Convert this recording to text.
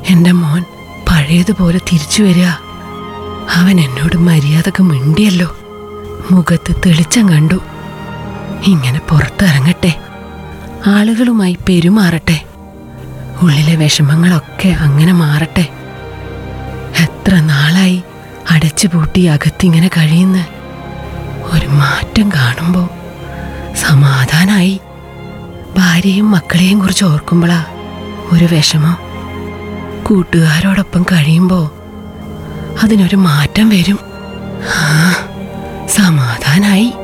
എൻ്റെ മോൻ പഴയതുപോലെ തിരിച്ചു വരിക അവൻ എന്നോട് മര്യാദക്ക് മിണ്ടിയല്ലോ മുഖത്ത് തെളിച്ചം കണ്ടു ഇങ്ങനെ പുറത്തിറങ്ങട്ടെ ആളുകളുമായി പെരുമാറട്ടെ ഉള്ളിലെ വിഷമങ്ങളൊക്കെ അങ്ങനെ മാറട്ടെ എത്ര നാളായി അടച്ചുപൂട്ടി അകത്തിങ്ങനെ കഴിയുന്ന ഒരു മാറ്റം കാണുമ്പോൾ സമാധാനായി ഭാര്യയും മക്കളെയും കുറിച്ച് ഓർക്കുമ്പോളാ ഒരു വിഷമം കൂട്ടുകാരോടൊപ്പം കഴിയുമ്പോൾ അതിനൊരു മാറ്റം വരും ആ സമാധാനായി